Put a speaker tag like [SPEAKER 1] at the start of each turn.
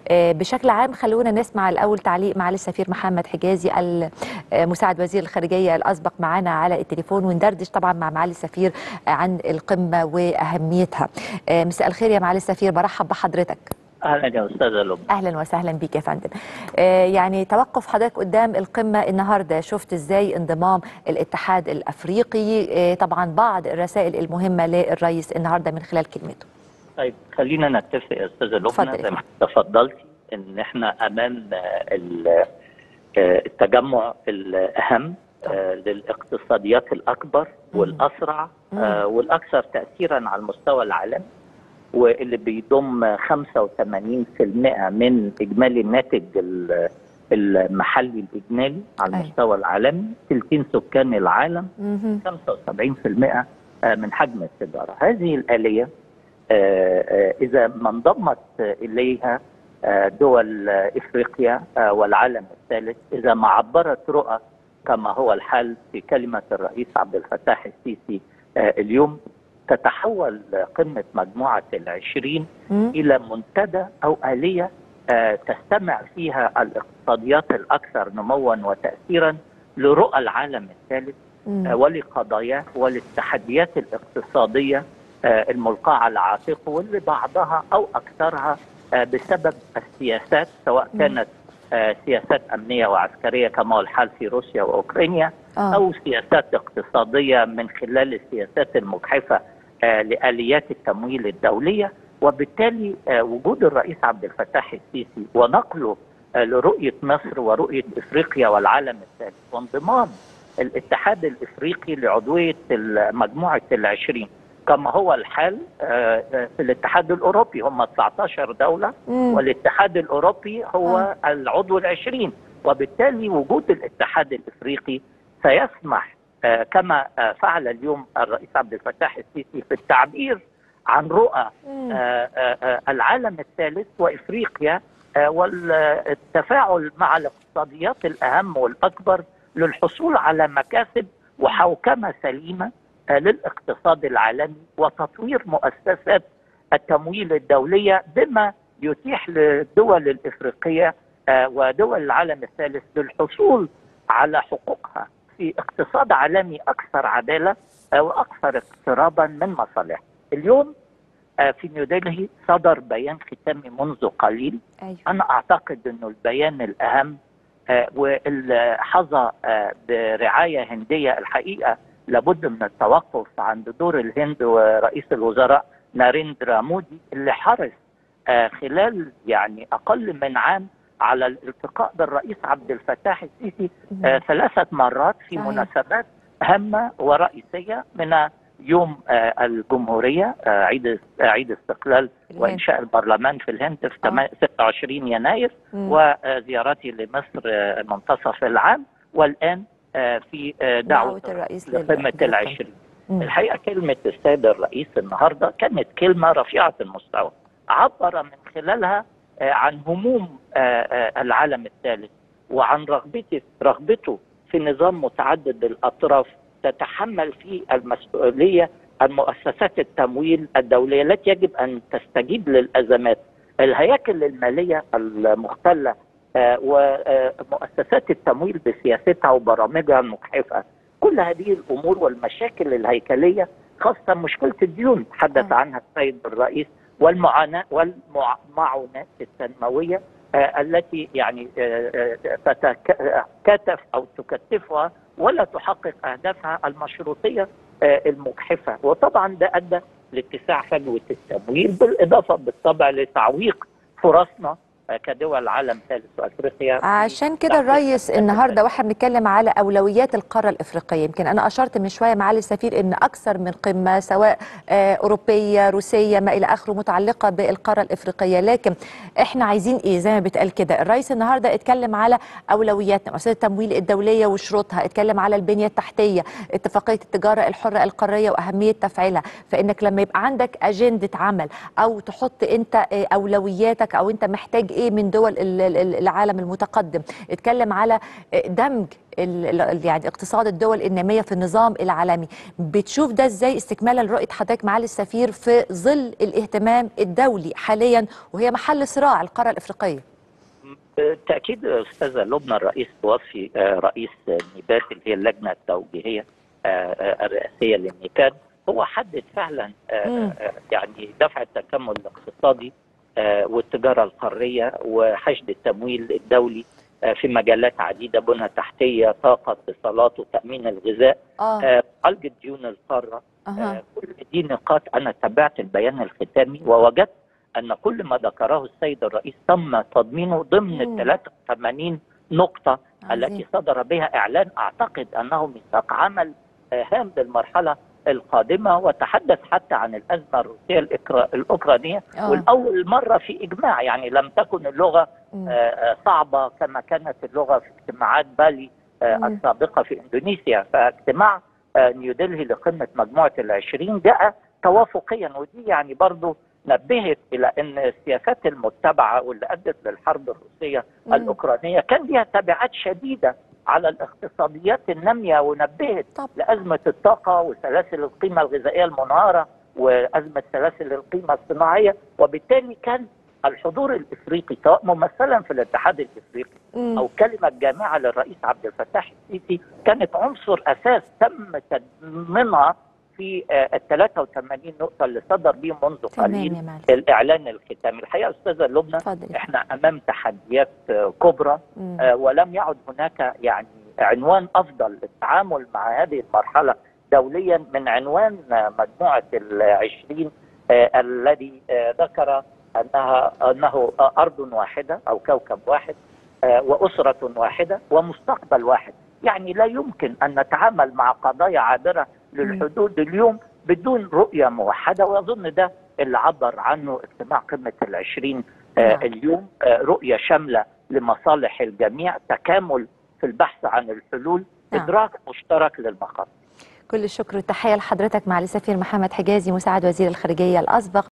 [SPEAKER 1] بشكل عام خلونا نسمع الاول تعليق معالي السفير محمد حجازي مساعد وزير الخارجيه الاسبق معنا على التليفون وندردش طبعا مع معالي السفير عن القمه واهميتها مساء الخير يا معالي السفير برحب بحضرتك
[SPEAKER 2] اهلا يا استاذه لبنى
[SPEAKER 1] اهلا وسهلا بيك يا فندم آه يعني توقف حضرتك قدام القمه النهارده شفت ازاي انضمام الاتحاد الافريقي آه طبعا بعض الرسائل المهمه للرئيس النهارده من خلال كلمته
[SPEAKER 2] طيب خلينا نتفق يا استاذه لبنى زي ما تفضلتي ان احنا امام التجمع الاهم آه للاقتصاديات الاكبر والاسرع آه والاكثر تاثيرا على المستوى العالمي واللي بيضم 85% من اجمالي الناتج المحلي الاجمالي على المستوى العالمي ثلثين سكان العالم 75% من حجم التجاره هذه الاليه اذا ما انضمت اليها دول افريقيا والعالم الثالث اذا ما عبرت رؤى كما هو الحال في كلمه الرئيس عبد الفتاح السيسي اليوم تتحول قمة مجموعة العشرين
[SPEAKER 1] مم.
[SPEAKER 2] إلى منتدى أو آلية آه، تستمع فيها الاقتصاديات الأكثر نموا وتأثيرا لرؤى العالم الثالث
[SPEAKER 1] مم.
[SPEAKER 2] آه، ولقضاياه وللتحديات الاقتصادية آه، الملقاة على عاتقه واللي بعضها أو أكثرها آه، بسبب السياسات سواء
[SPEAKER 1] مم.
[SPEAKER 2] كانت آه، سياسات أمنية وعسكرية كما هو الحال في روسيا وأوكرانيا
[SPEAKER 1] آه.
[SPEAKER 2] او سياسات اقتصاديه من خلال السياسات المجحفه آه، لاليات التمويل الدوليه وبالتالي آه، وجود الرئيس عبد الفتاح السيسي ونقله آه، لرؤيه مصر ورؤيه افريقيا والعالم الثالث وانضمام الاتحاد الافريقي لعضويه مجموعه العشرين كما هو الحال آه، آه، في الاتحاد الاوروبي هم 19 دوله
[SPEAKER 1] مم.
[SPEAKER 2] والاتحاد الاوروبي هو
[SPEAKER 1] آه.
[SPEAKER 2] العضو العشرين وبالتالي وجود الاتحاد الافريقي سيسمح آه، كما آه، فعل اليوم الرئيس عبد الفتاح السيسي في التعبير عن رؤى
[SPEAKER 1] مم.
[SPEAKER 2] آه، آه، آه، العالم الثالث وافريقيا آه، والتفاعل مع الاقتصاديات الاهم والاكبر للحصول على مكاسب وحوكمه سليمه آه، للاقتصاد العالمي وتطوير مؤسسات التمويل الدوليه بما يتيح للدول الافريقيه آه، ودول العالم الثالث للحصول على حقوقها في اقتصاد عالمي اكثر عداله آه، واكثر اقترابا من مصالحها. اليوم آه، في نيودلهي صدر بيان ختامي منذ قليل
[SPEAKER 1] ايوه
[SPEAKER 2] انا اعتقد انه البيان الاهم آه، واللي حظى آه، برعايه هنديه الحقيقه لابد من التوقف عند دور الهند ورئيس الوزراء ناريندرا مودي اللي حرص آه، خلال يعني اقل من عام على الالتقاء بالرئيس عبد الفتاح السيسي آه، ثلاثه مرات في
[SPEAKER 1] صحيح.
[SPEAKER 2] مناسبات هامه ورئيسيه من يوم آه، الجمهوريه آه، عيد آه، عيد استقلال
[SPEAKER 1] الهند.
[SPEAKER 2] وانشاء البرلمان في الهند في
[SPEAKER 1] آه.
[SPEAKER 2] تما- 26 يناير
[SPEAKER 1] مم.
[SPEAKER 2] وزيارتي لمصر آه، منتصف العام والان آه، في آه،
[SPEAKER 1] دعوة
[SPEAKER 2] دعوه
[SPEAKER 1] الرئيس
[SPEAKER 2] لقمه
[SPEAKER 1] للقمة.
[SPEAKER 2] العشرين
[SPEAKER 1] مم.
[SPEAKER 2] الحقيقه كلمه السيد الرئيس النهارده كانت كلمه رفيعه المستوى عبر من خلالها آه، عن هموم آه، آه، العالم الثالث وعن رغبته رغبته في نظام متعدد الاطراف تتحمل فيه المسؤوليه المؤسسات التمويل الدوليه التي يجب ان تستجيب للازمات الهياكل الماليه المختله آه، ومؤسسات التمويل بسياستها وبرامجها المجحفه كل هذه الامور والمشاكل الهيكليه خاصه مشكله الديون تحدث
[SPEAKER 1] آه.
[SPEAKER 2] عنها السيد الرئيس والمعاناه والمعونات التنمويه آه، التي يعني آه، آه، تتكاتف او تكتفها ولا تحقق اهدافها المشروطيه آه، المجحفه وطبعا ده ادى لاتساع فجوه التمويل بالاضافه بالطبع لتعويق فرصنا آه، كدول عالم ثالث وافريقيا
[SPEAKER 1] عشان كده
[SPEAKER 2] تحقيق
[SPEAKER 1] الرئيس
[SPEAKER 2] أهداف
[SPEAKER 1] النهارده واحنا بنتكلم على اولويات القاره الافريقيه يمكن انا اشرت من شويه معالي السفير ان اكثر من قمه سواء آه، اوروبيه روسيه ما الى اخره متعلقه بالقاره الافريقيه لكن احنا عايزين ايه زي ما بيتقال كده الرئيس النهارده اتكلم على اولوياتنا مؤسسات التمويل الدوليه وشروطها اتكلم على البنيه التحتيه اتفاقيه التجاره الحره القاريه واهميه تفعيلها فانك لما يبقى عندك اجنده عمل او تحط انت آه، اولوياتك او انت محتاج ايه من دول ال- ال- العالم المتقدم اتكلم على دمج ال- ال- يعني اقتصاد الدول الناميه في النظام العالمي بتشوف ده ازاي استكمالا لرؤيه حضرتك معالي السفير في ظل الاهتمام الدولي حاليا وهي محل صراع القاره الافريقيه
[SPEAKER 2] بالتاكيد استاذه لبنى الرئيس توفي آه، رئيس نيبات اللي هي اللجنه التوجيهيه آه، آه، الرئاسيه للنيبات هو حدد فعلا آه،
[SPEAKER 1] مم.
[SPEAKER 2] آه، يعني دفع التكامل الاقتصادي آه، والتجاره القاريه وحشد التمويل الدولي آه، في مجالات عديده بنى تحتيه طاقه اتصالات وتامين الغذاء
[SPEAKER 1] اه
[SPEAKER 2] آه، معالجه ديون القاره
[SPEAKER 1] اها
[SPEAKER 2] آه، كل دي نقاط انا تابعت البيان الختامي ووجدت ان كل ما ذكره السيد الرئيس تم تضمينه ضمن
[SPEAKER 1] مم.
[SPEAKER 2] ال 83 نقطه
[SPEAKER 1] عظيم.
[SPEAKER 2] التي صدر بها اعلان اعتقد انه ميثاق عمل آه، هام للمرحله القادمه وتحدث حتى عن الازمه الروسيه الإكرا- الاوكرانيه
[SPEAKER 1] آه.
[SPEAKER 2] والاول مره في اجماع يعني لم تكن اللغه
[SPEAKER 1] مم.
[SPEAKER 2] آه، آه، صعبه كما كانت اللغه في اجتماعات بالي آه،
[SPEAKER 1] مم.
[SPEAKER 2] السابقه في اندونيسيا فاجتماع آه، نيودلهي لقمه مجموعه العشرين جاء توافقيا ودي يعني برضو نبهت الى ان السياسات المتبعه واللي ادت للحرب الروسيه
[SPEAKER 1] مم.
[SPEAKER 2] الاوكرانيه كان لها تبعات شديده على الاقتصاديات الناميه ونبهت
[SPEAKER 1] طب.
[SPEAKER 2] لازمه الطاقه وسلاسل القيمه الغذائيه المنهاره وازمه سلاسل القيمه الصناعيه وبالتالي كان الحضور الافريقي سواء ممثلا في الاتحاد الافريقي
[SPEAKER 1] مم.
[SPEAKER 2] او كلمه جامعه للرئيس عبد الفتاح السيسي كانت عنصر اساس تم تضمينها في آه، ال 83 نقطه اللي صدر بيهم منذ
[SPEAKER 1] تمام
[SPEAKER 2] قليل
[SPEAKER 1] يا معالي
[SPEAKER 2] الاعلان الختامي الحقيقه استاذه لبنى
[SPEAKER 1] اتفضل
[SPEAKER 2] احنا امام تحديات آه، كبرى
[SPEAKER 1] مم.
[SPEAKER 2] آه، ولم يعد هناك يعني عنوان افضل للتعامل مع هذه المرحله دوليا من عنوان آه، مجموعه العشرين آه، الذي آه، ذكر انها انه آه، ارض واحده او كوكب واحد آه، واسره واحده ومستقبل واحد يعني لا يمكن ان نتعامل مع قضايا عابره للحدود اليوم بدون رؤيه موحده واظن ده اللي عبر عنه اجتماع قمه العشرين آه،
[SPEAKER 1] نعم.
[SPEAKER 2] اليوم آه، رؤيه شامله لمصالح الجميع تكامل في البحث عن الحلول
[SPEAKER 1] نعم.
[SPEAKER 2] ادراك مشترك للمخاطر
[SPEAKER 1] كل الشكر والتحيه لحضرتك معالي السفير محمد حجازي مساعد وزير الخارجيه الاسبق